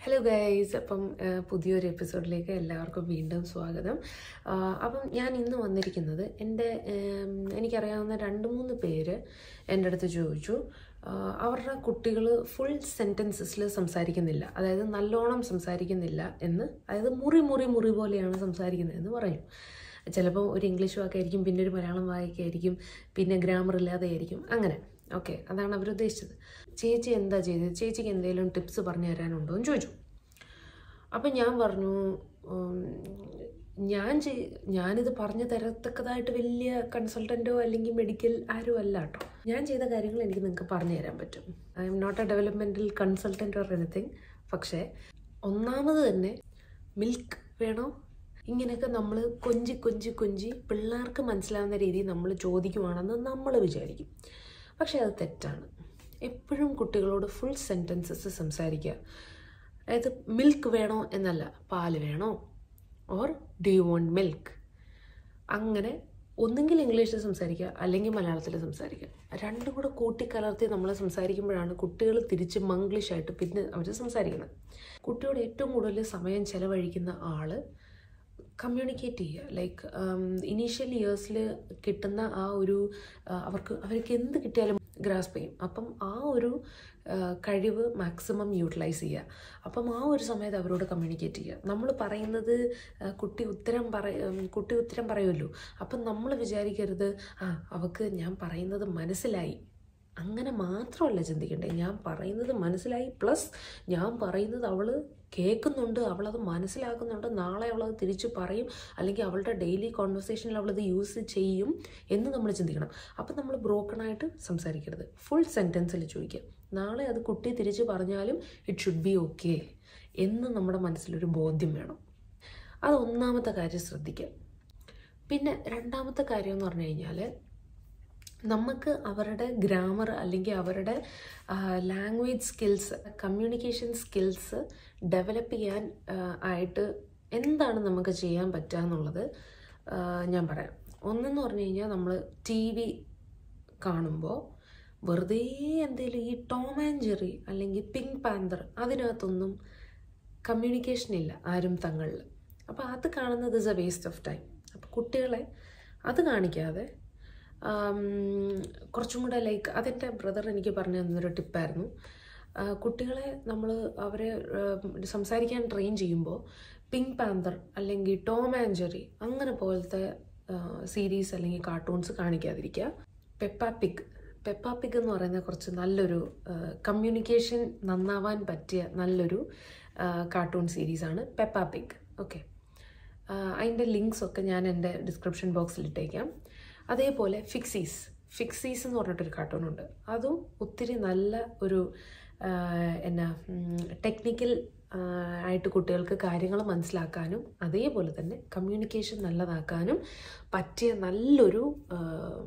hello guys അപ്പം ആ, പുതിയൊരു എപ്പിസോഡിലേക്ക് എല്ലാവർക്കും വീണ്ടും സ്വാഗതം ആ, അപ്പം ഞാൻ ഇന്ന് വന്നിരിക്കുന്നത് എൻ്റെ ഉം, എനിക്കറിയാവുന്ന രണ്ട് മൂന്ന് പേര് എൻ്റെ അടുത്ത് ചോദിച്ചു ആ, അവരുടെ കുട്ടികൾ ഫുൾ സെൻറ്റൻസസിൽ സംസാരിക്കുന്നില്ല അതായത് നല്ലോണം സംസാരിക്കുന്നില്ല എന്ന് അതായത് മുറി മുറി മുറി പോലെയാണ് സംസാരിക്കുന്നതെന്ന് പറഞ്ഞു ചിലപ്പോൾ ഒരു ഇംഗ്ലീഷ് വാക്കായിരിക്കും പിന്നെ ഒരു മലയാളം വാക്കായിരിക്കും പിന്നെ ഗ്രാമർ ഇല്ലാതെ ആയിരിക്കും അങ്ങനെ ഓക്കെ അതാണ് അവർ ഉദ്ദേശിച്ചത് ചേച്ചി എന്താ ചെയ്തത് ചേച്ചിക്ക് എന്തെങ്കിലും ടിപ്സ് പറഞ്ഞു തരാനുണ്ടോ എന്ന് ചോദിച്ചു അപ്പം ഞാൻ പറഞ്ഞു ഉം, ഞാൻ ചെയ് ഞാനിത് പറഞ്ഞു തരത്തക്കതായിട്ട് വലിയ കൺസൾട്ടൻറ്റോ അല്ലെങ്കിൽ മെഡിക്കൽ ആരോ അല്ല കേട്ടോ ഞാൻ ചെയ്ത കാര്യങ്ങൾ എനിക്ക് നിങ്ങൾക്ക് പറഞ്ഞു തരാൻ പറ്റും I am not a developmental consultant or anything പക്ഷേ ഒന്നാമത് തന്നെ മിൽക്ക് വേണോ ഇങ്ങനെയൊക്കെ നമ്മൾ കൊഞ്ചി കൊഞ്ചി കൊഞ്ചി പിള്ളേർക്ക് മനസ്സിലാവുന്ന രീതിയിൽ നമ്മൾ ചോദിക്കുവാണെന്ന് നമ്മൾ വിചാരിക്കും പക്ഷേ അത് തെറ്റാണ് എപ്പോഴും കുട്ടികളോട് ഫുൾ സെൻറ്റൻസസ് സംസാരിക്കുക അതായത് മിൽക്ക് വേണോ എന്നല്ല പാല് വേണോ or do you want milk അങ്ങനെ ഒന്നുകിൽ ഇംഗ്ലീഷിൽ സംസാരിക്കുക അല്ലെങ്കിൽ മലയാളത്തിൽ സംസാരിക്കുക രണ്ടും കൂടെ കൂട്ടിക്കലർത്തി നമ്മൾ സംസാരിക്കുമ്പോഴാണ് കുട്ടികൾ തിരിച്ച് മംഗ്ലീഷായിട്ട് പിന്നെ അവർ സംസാരിക്കുന്നത് കുട്ടിയോട് ഏറ്റവും കൂടുതൽ സമയം ചെലവഴിക്കുന്ന ആള് കമ്മ്യൂണിക്കേറ്റ് ചെയ്യുക ലൈക്ക് ഇനീഷ്യൽ ഇയേഴ്സിൽ കിട്ടുന്ന ആ ഒരു ആ, അവർക്ക് അവർക്ക് എന്ത് കിട്ടിയാലും ഗ്രാസ്പ് ചെയ്യും അപ്പം ആ ഒരു ആ, കഴിവ് മാക്സിമം യൂട്ടിലൈസ് ചെയ്യുക അപ്പം ആ ഒരു സമയത്ത് അവരോട് കമ്മ്യൂണിക്കേറ്റ് ചെയ്യുക നമ്മൾ പറയുന്നത് ആ, കുട്ടി ഉത്തരം പറ ഉം, കുട്ടി ഉത്തരം പറയുമല്ലോ അപ്പം നമ്മൾ വിചാരിക്കരുത് ആ അവൾക്ക് ഞാൻ പറയുന്നത് മനസ്സിലായി അങ്ങനെ മാത്രമല്ല ചിന്തിക്കേണ്ടത് ഞാൻ പറയുന്നത് മനസ്സിലായി പ്ലസ് ഞാൻ പറയുന്നത് അവൾ കേൾക്കുന്നുണ്ട് അവളത് മനസ്സിലാക്കുന്നുണ്ട് നാളെ അവളത് തിരിച്ച് പറയും അല്ലെങ്കിൽ അവളുടെ ഡെയിലി കോൺവെർസേഷനിൽ അവളത് യൂസ് ചെയ്യും എന്ന് നമ്മൾ ചിന്തിക്കണം അപ്പം നമ്മൾ ബ്രോക്കണായിട്ട് സംസാരിക്കരുത് ഫുൾ സെൻറ്റൻസിൽ ചോദിക്കുക നാളെ അത് കുട്ടി തിരിച്ച് പറഞ്ഞാലും ഇറ്റ് ഷുഡ് ബി ഓക്കെ എന്ന് നമ്മുടെ മനസ്സിലൊരു ബോധ്യം വേണം അത് ഒന്നാമത്തെ കാര്യം ശ്രദ്ധിക്കുക പിന്നെ രണ്ടാമത്തെ കാര്യം എന്ന് പറഞ്ഞു കഴിഞ്ഞാൽ നമുക്ക് അവരുടെ ഗ്രാമർ അല്ലെങ്കിൽ അവരുടെ language skills communication skills develop ചെയ്യാൻ ആ, ആയിട്ട് എന്താണ് നമുക്ക് ചെയ്യാൻ പറ്റുക എന്നുള്ളത് ആ, ഞാൻ പറയാം ഒന്നെന്ന് പറഞ്ഞു കഴിഞ്ഞാൽ നമ്മൾ ടി വി കാണുമ്പോൾ വെറുതെ എന്തെങ്കിലും ഈ ടോം ആൻഡ് ജെറി അല്ലെങ്കിൽ പിങ്ക് പാന്തർ അതിനകത്തൊന്നും കമ്മ്യൂണിക്കേഷൻ ഇല്ല ആരും തങ്ങളിൽ അപ്പോൾ അത് കാണുന്നത് is a waste of time അപ്പോൾ കുട്ടികളെ അത് കാണിക്കാതെ ആം, കുറച്ചും കൂടെ ലൈക്ക് അതെൻ്റെ ബ്രദർ എനിക്ക് പറഞ്ഞു തന്നൊരു ടിപ്പായിരുന്നു ആ, കുട്ടികളെ നമ്മൾ അവരെ ആ, സംസാരിക്കാൻ ട്രെയിൻ ചെയ്യുമ്പോൾ പിങ്ക് പാന്തർ അല്ലെങ്കിൽ ടോം ആൻഡ് ജെറി അങ്ങനെ പോലത്തെ സീരീസ് അല്ലെങ്കിൽ കാർട്ടൂൺസ് കാണിക്കാതിരിക്കുക പെപ്പ പിഗ് പെപ്പ പിഗ് എന്ന് പറയുന്ന കുറച്ച് നല്ലൊരു കമ്മ്യൂണിക്കേഷൻ നന്നാവാൻ പറ്റിയ നല്ലൊരു കാർട്ടൂൺ സീരീസാണ് പെപ്പ പിഗ് ഓക്കെ അതിൻ്റെ ലിങ്ക്സ് ഒക്കെ ഞാൻ എൻ്റെ ഡിസ്ക്രിപ്ഷൻ ബോക്സിൽ ഇട്ടേക്കാം അതേപോലെ ഫിക്സീസ് ഫിക്സീസ് എന്ന് പറഞ്ഞിട്ടൊരു കാർട്ടൂൺ ഉണ്ട് അതും ഒത്തിരി നല്ല ഒരു ആ, എന്നാ ടെക്നിക്കൽ ആയിട്ട് കുട്ടികൾക്ക് കാര്യങ്ങൾ മനസ്സിലാക്കാനും അതേപോലെ തന്നെ കമ്മ്യൂണിക്കേഷൻ നല്ലതാക്കാനും പറ്റിയ നല്ലൊരു ആ,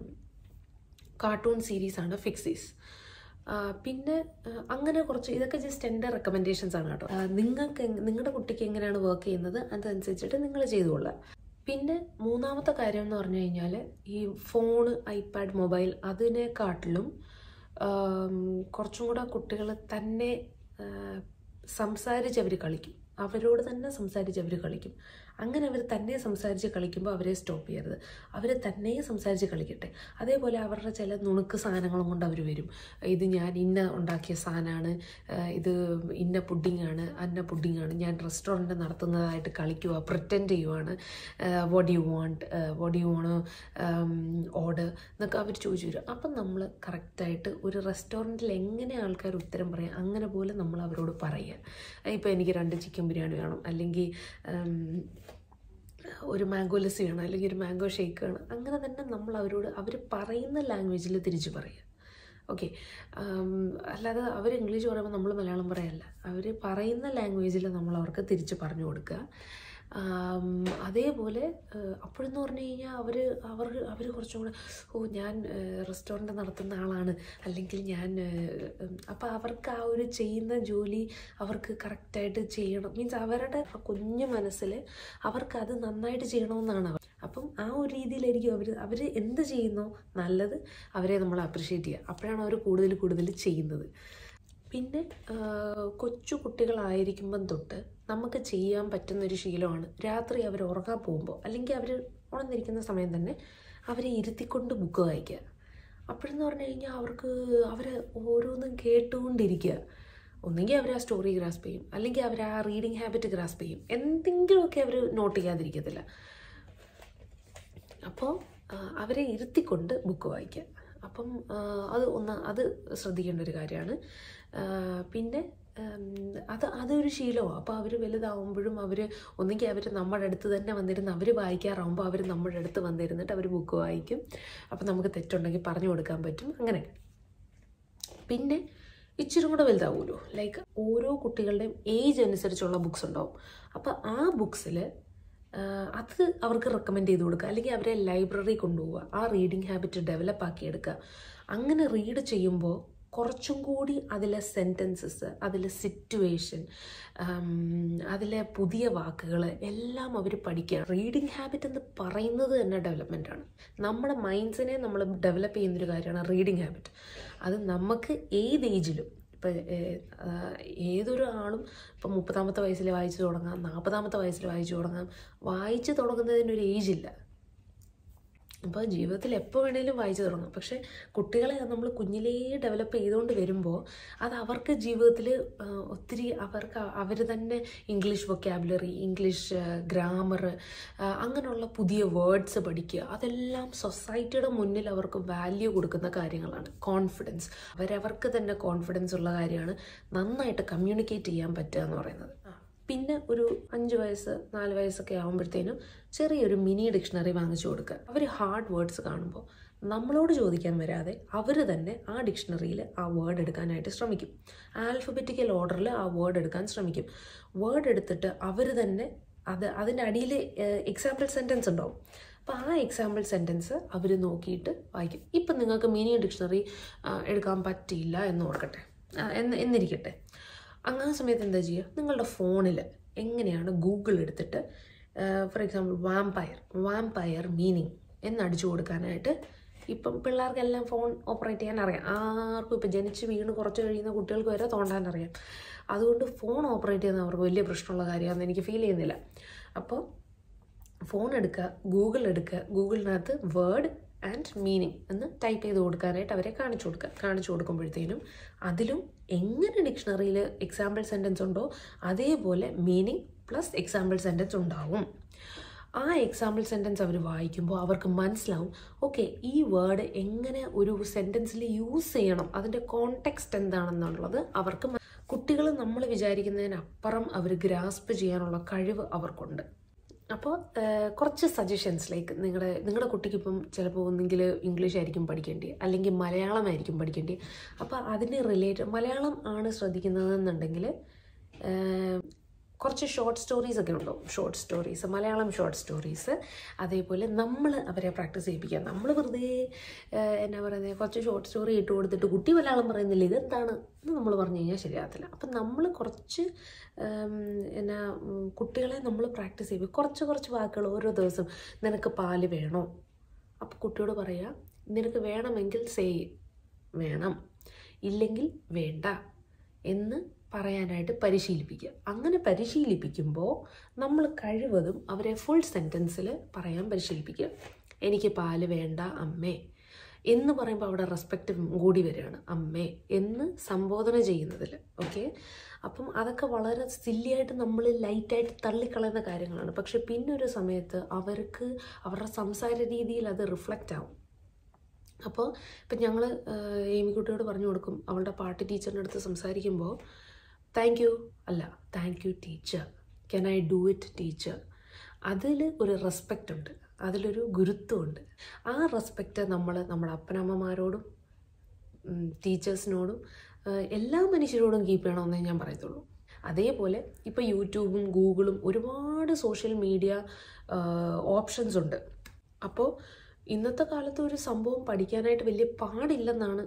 കാർട്ടൂൺ സീരീസാണ് ഫിക്സീസ് ആ, പിന്നെ ആ, അങ്ങനെ കുറച്ച് ഇതൊക്കെ ജസ്റ്റ് എൻ്റെ റെക്കമെൻഡേഷൻസ് ആണ് കേട്ടോ ആ, നിങ്ങൾക്ക് എങ്- നിങ്ങളുടെ കുട്ടിക്ക് എങ്ങനെയാണ് വർക്ക് ചെയ്യുന്നത് അതനുസരിച്ചിട്ട് നിങ്ങൾ ചെയ്തുകൊള്ളുക പിന്നെ മൂന്നാമത്തെ കാര്യം എന്ന് പറഞ്ഞു കഴിഞ്ഞാൽ ഈ ഫോണ് ഐപാഡ് മൊബൈൽ അതിനെക്കാട്ടിലും ആം, കുറച്ചും കൂടെ കുട്ടികൾ തന്നെ ആ, സംസാരിച്ച് അവർ കളിക്കും അവരോട് തന്നെ സംസാരിച്ച് അവർ കളിക്കും അങ്ങനെ അവർ തന്നെ സംസാരിച്ച് കളിക്കുമ്പോൾ അവരെ സ്റ്റോപ്പ് ചെയ്യരുത് അവർ തന്നെ സംസാരിച്ച് കളിക്കട്ടെ അതേപോലെ അവരുടെ ചില നുണുക്ക് സാധനങ്ങളും കൊണ്ട് അവർ വരും ഇത് ഞാൻ ഇന്ന ഉണ്ടാക്കിയ സാധനമാണ് ഇത് ഇന്ന പുഡിങ്ങാണ് അന്ന പുഡിങ്ങാണ് ഞാൻ റെസ്റ്റോറൻറ്റ് നടത്തുന്നതായിട്ട് കളിക്കുക പ്രിറ്റൻഡ് ചെയ്യുവാണ് what you want what you want order എന്നൊക്കെ അവർ ചോദിച്ചു വരും അപ്പം നമ്മൾ കറക്റ്റായിട്ട് ഒരു റെസ്റ്റോറൻറ്റിൽ എങ്ങനെ ആൾക്കാർ ഉത്തരം പറയാം അങ്ങനെ പോലെ നമ്മൾ അവരോട് പറയുക ഇപ്പോൾ എനിക്ക് രണ്ട് ചിക്കൻ ബിരിയാണി വേണം അല്ലെങ്കിൽ ഉം, ഒരു മാംഗോ ലസ്സി വേണം അല്ലെങ്കിൽ ഒരു മാംഗോ ഷേക്ക് വേണം അങ്ങനെ തന്നെ നമ്മൾ അവരോട് അവർ പറയുന്ന ലാംഗ്വേജിൽ തിരിച്ച് പറയുക ഓക്കെ അല്ലാതെ അവർ ഇംഗ്ലീഷ് പറയുമ്പോൾ നമ്മൾ മലയാളം പറയല്ല അവർ പറയുന്ന ലാംഗ്വേജിൽ നമ്മൾ അവർക്ക് തിരിച്ച് പറഞ്ഞു കൊടുക്കുക ആം, അതേപോലെ ഏഹ്, അപ്പോഴെന്ന് പറഞ്ഞു കഴിഞ്ഞാൽ അവർ അവർ അവർ കുറച്ചും കൂടെ ഓ ഞാൻ റെസ്റ്റോറൻറ്റ് നടത്തുന്ന ആളാണ് അല്ലെങ്കിൽ ഞാൻ അപ്പോൾ അവർക്ക് ആ ഒരു ചെയ്യുന്ന ജോലി അവർക്ക് കറക്റ്റായിട്ട് ചെയ്യണം മീൻസ് അവരുടെ ആ കുഞ്ഞു മനസ്സിൽ അവർക്ക് അത് നന്നായിട്ട് ചെയ്യണമെന്നാണ് അവർ അപ്പം ആ ഒരു രീതിയിലായിരിക്കും അവർ അവർ എന്ത് ചെയ്യുന്നോ നല്ലത് അവരെ നമ്മൾ അപ്രിഷ്യേറ്റ് ചെയ്യുക അപ്പോഴാണ് അവർ കൂടുതൽ കൂടുതൽ ചെയ്യുന്നത് പിന്നെ ആ, കൊച്ചു കുട്ടികളായിരിക്കുമ്പം തൊട്ട് നമുക്ക് ചെയ്യാൻ പറ്റുന്നൊരു ശീലമാണ് രാത്രി അവർ ഉറങ്ങാൻ പോകുമ്പോൾ അല്ലെങ്കിൽ അവർ ഉണർന്നിരിക്കുന്ന സമയം തന്നെ അവരെ ഇരുത്തിക്കൊണ്ട് ബുക്ക് വായിക്കുക അപ്പോഴെന്ന് പറഞ്ഞു കഴിഞ്ഞാൽ അവർക്ക് അവർ ഓരോന്നും കേട്ടുകൊണ്ടിരിക്കുക ഒന്നെങ്കിൽ അവർ ആ സ്റ്റോറി ഗ്രാസ്പ് ചെയ്യും അല്ലെങ്കിൽ അവർ ആ റീഡിങ് ഹാബിറ്റ് ഗ്രാസ്പ് ചെയ്യും എന്തെങ്കിലുമൊക്കെ അവർ നോട്ട് ചെയ്യാതിരിക്കത്തില്ല അപ്പോൾ അവരെ ഇരുത്തിക്കൊണ്ട് ബുക്ക് വായിക്കുക അപ്പം ആ, അത് ഒന്ന് അത് ശ്രദ്ധിക്കേണ്ട ഒരു കാര്യമാണ് ആ, പിന്നെ ഉം, അത് അതൊരു ശീലമാണ് അപ്പോൾ അവർ വലുതാവുമ്പോഴും അവർ ഒന്നുകിൽ അവർ നമ്മുടെ അടുത്ത് തന്നെ വന്നിരുന്ന് അവർ വായിക്കാറാവുമ്പോൾ അവർ നമ്മുടെ അടുത്ത് വന്നിരുന്നിട്ട് അവർ ബുക്ക് വായിക്കും അപ്പം നമുക്ക് തെറ്റുണ്ടെങ്കിൽ പറഞ്ഞു കൊടുക്കാൻ പറ്റും അങ്ങനെ പിന്നെ ഇച്ചിരി കൂടെ വലുതാവുമല്ലോ ലൈക്ക് ഓരോ കുട്ടികളുടെയും ഏജ് അനുസരിച്ചുള്ള ബുക്സ് ഉണ്ടാവും അപ്പോൾ ആ ബുക്സിൽ അത് അവർക്ക് റെക്കമെൻഡ് ചെയ്ത് കൊടുക്കുക അല്ലെങ്കിൽ അവരെ ലൈബ്രറി കൊണ്ടുപോവുക ആ റീഡിങ് ഹാബിറ്റ് ഡെവലപ്പ് ആക്കി എടുക്കുക അങ്ങനെ റീഡ് ചെയ്യുമ്പോൾ കുറച്ചും കൂടി അതിലെ സെൻറ്റൻസസ് അതിലെ സിറ്റുവേഷൻ അതിലെ പുതിയ വാക്കുകൾ എല്ലാം അവർ പഠിക്കുക റീഡിങ് ഹാബിറ്റ് എന്ന് പറയുന്നത് തന്നെ ഡെവലപ്മെൻ്റ് ആണ് നമ്മുടെ മൈൻഡ്സിനെ നമ്മൾ ഡെവലപ്പ് ചെയ്യുന്നൊരു കാര്യമാണ് റീഡിങ് ഹാബിറ്റ് അത് നമുക്ക് ഏത് ഏജിലും ഇപ്പം ഏതൊരു ആളും ഇപ്പം മുപ്പതാമത്തെ വയസ്സിൽ വായിച്ചു തുടങ്ങാം നാൽപ്പതാമത്തെ വയസ്സിൽ വായിച്ചു തുടങ്ങാം വായിച്ചു തുടങ്ങുന്നതിനൊരു ഏജ് ഇല്ല അപ്പോൾ ജീവിതത്തിൽ എപ്പോൾ വേണേലും വായിച്ചു തുടങ്ങാം പക്ഷേ കുട്ടികളെ നമ്മൾ കുഞ്ഞിലേ ഡെവലപ്പ് ചെയ്തുകൊണ്ട് വരുമ്പോൾ അത് അവർക്ക് ജീവിതത്തിൽ ഒത്തിരി അവർക്ക് അവർ തന്നെ ഇംഗ്ലീഷ് വൊക്കാബുലറി ഇംഗ്ലീഷ് ഗ്രാമർ അങ്ങനെയുള്ള പുതിയ വേർഡ്സ് പഠിക്കുക അതെല്ലാം സൊസൈറ്റിയുടെ മുന്നിൽ അവർക്ക് വാല്യൂ കൊടുക്കുന്ന കാര്യങ്ങളാണ് കോൺഫിഡൻസ് അവരവർക്ക് തന്നെ കോൺഫിഡൻസ് ഉള്ള കാര്യമാണ് നന്നായിട്ട് കമ്മ്യൂണിക്കേറ്റ് ചെയ്യാൻ പറ്റുക എന്ന് പറയുന്നത് ആ, പിന്നെ ഒരു അഞ്ച് വയസ്സ് നാല് വയസ്സൊക്കെ ആകുമ്പോഴത്തേനും ചെറിയൊരു മിനി ഡിക്ഷണറി വാങ്ങിച്ചു കൊടുക്കുക അവർ ഹാർഡ് വേർഡ്സ് കാണുമ്പോൾ നമ്മളോട് ചോദിക്കാൻ വരാതെ അവർ തന്നെ ആ ഡിക്ഷണറിയിൽ ആ വേർഡ് എടുക്കാനായിട്ട് ശ്രമിക്കും ആൽഫബറ്റിക്കൽ ഓർഡറിൽ ആ വേർഡ് എടുക്കാൻ ശ്രമിക്കും വേർഡ് എടുത്തിട്ട് അവർ തന്നെ അത് അതിൻ്റെ അടിയിൽ എക്സാമ്പിൾ സെൻറ്റൻസ് ഉണ്ടാവും അപ്പോൾ ആ എക്സാമ്പിൾ സെൻറ്റൻസ് അവർ നോക്കിയിട്ട് വായിക്കും ഇപ്പം നിങ്ങൾക്ക് മിനി ഡിക്ഷണറി എടുക്കാൻ പറ്റിയില്ല എന്ന് ഓർക്കട്ടെ ആ, എന്ന് എന്നിരിക്കട്ടെ അങ്ങനെ സമയത്ത് എന്താ ചെയ്യുക നിങ്ങളുടെ ഫോണിൽ എങ്ങനെയാണ് ഗൂഗിൾ എടുത്തിട്ട് for example vampire vampire meaning എന്നടിച്ചു കൊടുക്കാനായിട്ട് ഇപ്പം പിള്ളേർക്കെല്ലാം ഫോൺ ഓപ്പറേറ്റ് ചെയ്യാൻ അറിയാം ആർക്കും ഇപ്പം ജനിച്ച് വീണ് കുറച്ച് കഴിയുന്ന കുട്ടികൾക്ക് വരെ തോണ്ടാൻ അറിയാം അതുകൊണ്ട് ഫോൺ ഓപ്പറേറ്റ് ചെയ്യുന്ന അവർക്ക് വലിയ പ്രശ്നമുള്ള കാര്യമാണെന്ന് എനിക്ക് ഫീൽ ചെയ്യുന്നില്ല അപ്പോൾ ഫോൺ എടുക്കുക ഗൂഗിൾ എടുക്കുക ഗൂഗിളിനകത്ത് വേർഡ് ആൻഡ് മീനിങ് എന്ന് ടൈപ്പ് ചെയ്ത് കൊടുക്കാനായിട്ട് അവരെ കാണിച്ചു കൊടുക്കുക കാണിച്ചു കൊടുക്കുമ്പോഴത്തേനും അതിലും എങ്ങനെ ഡിക്ഷണറിയിൽ എക്സാമ്പിൾ സെൻറ്റൻസ് ഉണ്ടോ അതേപോലെ മീനിങ് പ്ലസ് എക്സാമ്പിൾ സെൻറ്റൻസ് ഉണ്ടാവും ആ എക്സാമ്പിൾ സെൻറ്റൻസ് അവർ വായിക്കുമ്പോൾ അവർക്ക് മനസ്സിലാവും ഓക്കെ ഈ വേർഡ് എങ്ങനെ ഒരു സെൻറ്റൻസിൽ യൂസ് ചെയ്യണം അതിൻ്റെ കോണ്ടെക്സ്റ്റ് എന്താണെന്നുള്ളത് അവർക്ക് കുട്ടികൾ നമ്മൾ വിചാരിക്കുന്നതിനപ്പുറം അവർ ഗ്രാസ്പ് ചെയ്യാനുള്ള കഴിവ് അവർക്കുണ്ട് അപ്പോൾ കുറച്ച് സജഷൻസ് ലൈക്ക് നിങ്ങളുടെ നിങ്ങളുടെ കുട്ടിക്ക് ഇപ്പം ചിലപ്പോൾ ഒന്നെങ്കിൽ ഇംഗ്ലീഷ് ആയിരിക്കും പഠിക്കേണ്ടി അല്ലെങ്കിൽ മലയാളമായിരിക്കും പഠിക്കേണ്ടി അപ്പോൾ അതിന് റിലേറ്റ് മലയാളം ആണ് ശ്രദ്ധിക്കുന്നതെന്നുണ്ടെങ്കിൽ കുറച്ച് ഷോർട്ട് സ്റ്റോറീസ് ഒക്കെ ഉണ്ടാവും short stories Malayalam short stories അതേപോലെ നമ്മൾ അവരെ പ്രാക്ടീസ് ചെയ്യിപ്പിക്കുക നമ്മൾ വെറുതെ ഏഹ്, എന്നാ പറയുന്നത് കുറച്ച് ഷോർട്ട് സ്റ്റോറി ഇട്ട് കൊടുത്തിട്ട് കുട്ടി മലയാളം പറയുന്നില്ല ഇതെന്താണ് എന്ന് നമ്മൾ പറഞ്ഞു കഴിഞ്ഞാൽ ശരിയാകത്തില്ല അപ്പം നമ്മൾ കുറച്ച് ഉം, എന്നാ ഉം, കുട്ടികളെ നമ്മൾ പ്രാക്ടീസ് ചെയ്യും കുറച്ച് കുറച്ച് വാക്കുകൾ ഓരോ ദിവസം നിനക്ക് പാല് വേണോ അപ്പോൾ കുട്ടിയോട് പറയുക നിനക്ക് വേണമെങ്കിൽ സേ വേണം ഇല്ലെങ്കിൽ വേണ്ട എന്ന് പറയാനായിട്ട് പരിശീലിപ്പിക്കുക അങ്ങനെ പരിശീലിപ്പിക്കുമ്പോൾ നമ്മൾ കഴിവതും അവരെ ഫുൾ സെൻറ്റൻസിൽ പറയാൻ പരിശീലിപ്പിക്കുക എനിക്ക് പാല് വേണ്ട അമ്മേ എന്ന് പറയുമ്പോൾ അവിടെ റെസ്പെക്റ്റ് കൂടി വരികയാണ് അമ്മേ എന്ന് സംബോധന ചെയ്യുന്നതിൽ ഓക്കെ അപ്പം അതൊക്കെ വളരെ സില്ലിയായിട്ട് നമ്മൾ ലൈറ്റായിട്ട് തള്ളിക്കളയുന്ന കാര്യങ്ങളാണ് പക്ഷെ പിന്നെ ഒരു സമയത്ത് അവർക്ക് അവരുടെ സംസാര രീതിയിൽ അത് റിഫ്ലക്റ്റ് ആവും അപ്പോൾ ഇപ്പം ഞങ്ങൾ ഏമിക്കുട്ടിയോട് പറഞ്ഞു കൊടുക്കും അവളുടെ പാട്ട് ടീച്ചറിൻ്റെ അടുത്ത് സംസാരിക്കുമ്പോൾ താങ്ക് യു അല്ല thank you teacher can I do it teacher അതിൽ ഒരു റെസ്പെക്റ്റ് ഉണ്ട് അതിലൊരു ഗുരുത്വമുണ്ട് ആ റെസ്പെക്റ്റ് നമ്മൾ നമ്മുടെ അപ്പനമ്മമാരോടും ടീച്ചേഴ്സിനോടും എല്ലാ മനുഷ്യരോടും കീപ്പ് ചെയ്യണമെന്നേ ഞാൻ പറയത്തുള്ളൂ അതേപോലെ ഇപ്പോൾ യൂട്യൂബും ഗൂഗിളും ഒരുപാട് സോഷ്യൽ മീഡിയ ഓപ്ഷൻസ് ഉണ്ട് അപ്പോൾ ഇന്നത്തെ കാലത്ത് ഒരു സംഭവം പഠിക്കാനായിട്ട് വലിയ പാടില്ലെന്നാണ്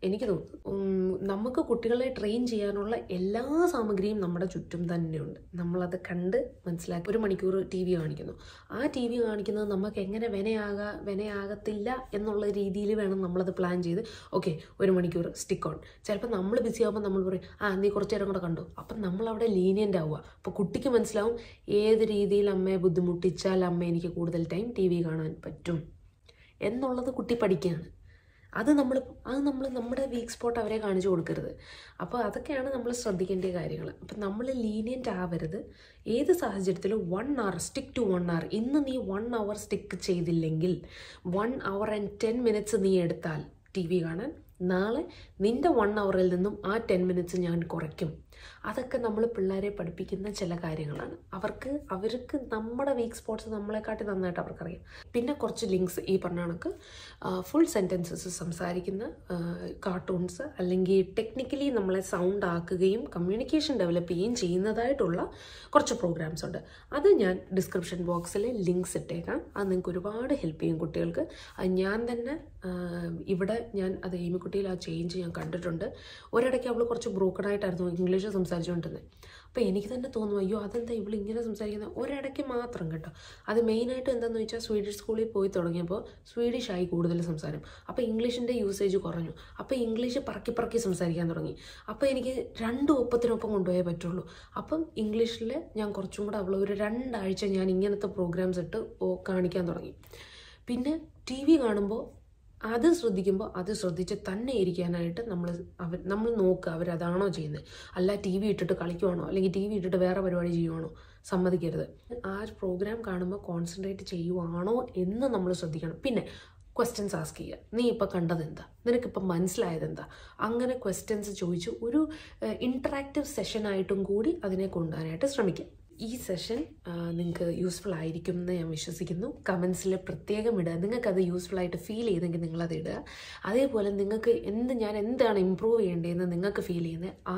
എനിക്ക് തോന്നുന്നു ഉം, നമുക്ക് കുട്ടികളെ ട്രെയിൻ ചെയ്യാനുള്ള എല്ലാ സാമഗ്രിയും നമ്മുടെ ചുറ്റും തന്നെയുണ്ട് നമ്മളത് കണ്ട് മനസ്സിലാക്കി ഒരു മണിക്കൂർ ടി വി കാണിക്കുന്നു ആ ടി വി കാണിക്കുന്നത് നമുക്ക് എങ്ങനെ വിനയാകാ വിനയാകത്തില്ല എന്നുള്ള രീതിയിൽ വേണം നമ്മളത് പ്ലാൻ ചെയ്ത് ഓക്കെ ഒരു മണിക്കൂർ സ്റ്റിക്ക് ഓൺ ചിലപ്പോൾ നമ്മൾ ബിസി ആകുമ്പോൾ നമ്മൾ പറയും ആ നീ കുറച്ച് നേരം കൂടെ കണ്ടു അപ്പം നമ്മൾ അവിടെ ലീനിയൻ്റ് ആവുക അപ്പോൾ കുട്ടിക്ക് മനസ്സിലാവും ഏത് രീതിയിൽ അമ്മയെ ബുദ്ധിമുട്ടിച്ചാൽ അമ്മ എനിക്ക് കൂടുതൽ ടൈം ടി വി കാണാൻ പറ്റും എന്നുള്ളത് കുട്ടി പഠിക്കുകയാണ് അത് നമ്മൾ അത് നമ്മൾ നമ്മുടെ വീക്ക് സ്പോട്ട് അവരെ കാണിച്ചു കൊടുക്കരുത് അപ്പോൾ അതൊക്കെയാണ് നമ്മൾ ശ്രദ്ധിക്കേണ്ട കാര്യങ്ങൾ അപ്പം നമ്മൾ ലീനിയൻ്റ് ആവരുത് ഏത് സാഹചര്യത്തിലും one hour stick to one hour ഇന്ന് നീ വൺ അവർ സ്റ്റിക്ക് ചെയ്തില്ലെങ്കിൽ one hour and ten minutes നീ എടുത്താൽ ടി വി കാണാൻ നാളെ നിൻ്റെ വൺ അവറിൽ നിന്നും ആ ടെൻ മിനിറ്റ്സ് ഞാൻ കുറയ്ക്കും അതൊക്കെ നമ്മൾ പിള്ളേരെ പഠിപ്പിക്കുന്ന ചില കാര്യങ്ങളാണ് അവർക്ക് അവർക്ക് നമ്മുടെ വീക്ക് സ്പോട്ട്സ് നമ്മളെക്കാട്ടി നന്നായിട്ട് അവർക്കറിയാം പിന്നെ കുറച്ച് ലിങ്ക്സ് ഈ പറഞ്ഞ കണക്ക് ഫുൾ സെൻറ്റൻസസ് സംസാരിക്കുന്ന കാർട്ടൂൺസ് അല്ലെങ്കിൽ ടെക്നിക്കലി നമ്മളെ സൗണ്ട് ആക്കുകയും കമ്മ്യൂണിക്കേഷൻ ഡെവലപ്പ് ചെയ്യുകയും ചെയ്യുന്നതായിട്ടുള്ള കുറച്ച് പ്രോഗ്രാംസ് ഉണ്ട് അത് ഞാൻ ഡിസ്ക്രിപ്ഷൻ ബോക്സിൽ ലിങ്ക്സ് ഇട്ടേക്കാം അത് നിങ്ങൾക്ക് ഒരുപാട് ഹെൽപ്പ് ചെയ്യും കുട്ടികൾക്ക് അത് ഞാൻ തന്നെ ആ, ഇവിടെ ഞാൻ അത് എയ്മിക്കുട്ടിയിൽ ആ ചേഞ്ച് ഞാൻ കണ്ടിട്ടുണ്ട് ഒരിടയ്ക്ക് അവൾ കുറച്ച് ബ്രോക്കൺ ആയിട്ടായിരുന്നു ഇംഗ്ലീഷ് സംസാരിച്ചുകൊണ്ടിരുന്നത് അപ്പോൾ എനിക്ക് തന്നെ തോന്നും അയ്യോ അതെന്താ ഇവൾ ഇങ്ങനെ സംസാരിക്കുന്നത് ഒരിടയ്ക്ക് മാത്രം കേട്ടോ അത് മെയിനായിട്ട് എന്താണെന്ന് വെച്ചാൽ സ്വീഡിഷ് സ്കൂളിൽ പോയി തുടങ്ങിയപ്പോൾ സ്വീഡിഷ് ആയി കൂടുതൽ സംസാരം അപ്പോൾ ഇംഗ്ലീഷിൻ്റെ യൂസേജ് കുറഞ്ഞു അപ്പോൾ ഇംഗ്ലീഷ് പറക്കി പറക്കി സംസാരിക്കാൻ തുടങ്ങി അപ്പോൾ എനിക്ക് രണ്ട് ഒപ്പത്തിനൊപ്പം കൊണ്ടുപോയേ പറ്റുള്ളൂ അപ്പം ഇംഗ്ലീഷിൽ ഞാൻ കുറച്ചും കൂടെ അവൾ ഒരു രണ്ടാഴ്ച ഞാൻ ഇങ്ങനത്തെ പ്രോഗ്രാംസ് ഇട്ട് ഓ- കാണിക്കാൻ തുടങ്ങി പിന്നെ ടി വി കാണുമ്പോൾ അത് ശ്രദ്ധിക്കുമ്പോൾ അത് ശ്രദ്ധിച്ച് തന്നെ ഇരിക്കാനായിട്ട് നമ്മൾ അവർ നമ്മൾ നോക്കുക അവരതാണോ ചെയ്യുന്നത് അല്ല ടി വി ഇട്ടിട്ട് കളിക്കുവാണോ അല്ലെങ്കിൽ ടി വി ഇട്ടിട്ട് വേറെ പരിപാടി ചെയ്യുവാണോ സമ്മതിക്കരുത് ആ പ്രോഗ്രാം കാണുമ്പോൾ കോൺസെൻട്രേറ്റ് ചെയ്യുവാണോ എന്ന് നമ്മൾ ശ്രദ്ധിക്കണം പിന്നെ ക്വസ്റ്റ്യൻസ് ആസ്ക് ചെയ്യുക നീ ഇപ്പോൾ കണ്ടത് എന്താ നിനക്കിപ്പോൾ മനസ്സിലായത് എന്താ അങ്ങനെ ക്വസ്റ്റ്യൻസ് ചോദിച്ച് ഒരു ഇൻട്രാക്റ്റീവ് സെഷനായിട്ടും കൂടി അതിനെ കൊണ്ടുപോകാനായിട്ട് ശ്രമിക്കുക ഈ സെഷൻ നിങ്ങൾക്ക് യൂസ്ഫുൾ ആയിരിക്കും എന്ന് ഞാൻ വിശ്വസിക്കുന്നു കമൻസിൽ പ്രത്യേകം ഇടുക നിങ്ങൾക്കത് യൂസ്ഫുൾ ആയിട്ട് ഫീൽ ചെയ്തെങ്കിൽ നിങ്ങളത് ഇടുക അതേപോലെ നിങ്ങൾക്ക് എന്ത് ഞാൻ എന്താണ് ഇമ്പ്രൂവ് ചെയ്യേണ്ടതെന്ന് നിങ്ങൾക്ക് ഫീൽ ചെയ്യുന്നത് ആ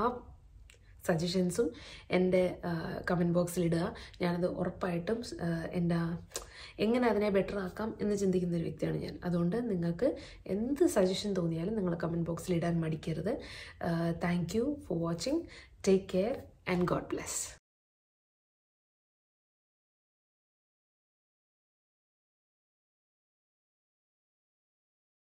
സജഷൻസും എൻ്റെ കമൻറ്റ് ബോക്സിൽ ഇടുക ഞാനത് ഉറപ്പായിട്ടും ആ, എൻ്റെ എങ്ങനെ അതിനെ ബെറ്റർ ആക്കാം എന്ന് ചിന്തിക്കുന്ന ഒരു വ്യക്തിയാണ് ഞാൻ അതുകൊണ്ട് നിങ്ങൾക്ക് എന്ത് സജഷൻ തോന്നിയാലും നിങ്ങൾ കമൻറ്റ് ബോക്സിൽ ഇടാൻ മടിക്കരുത് thank you for watching take care and God bless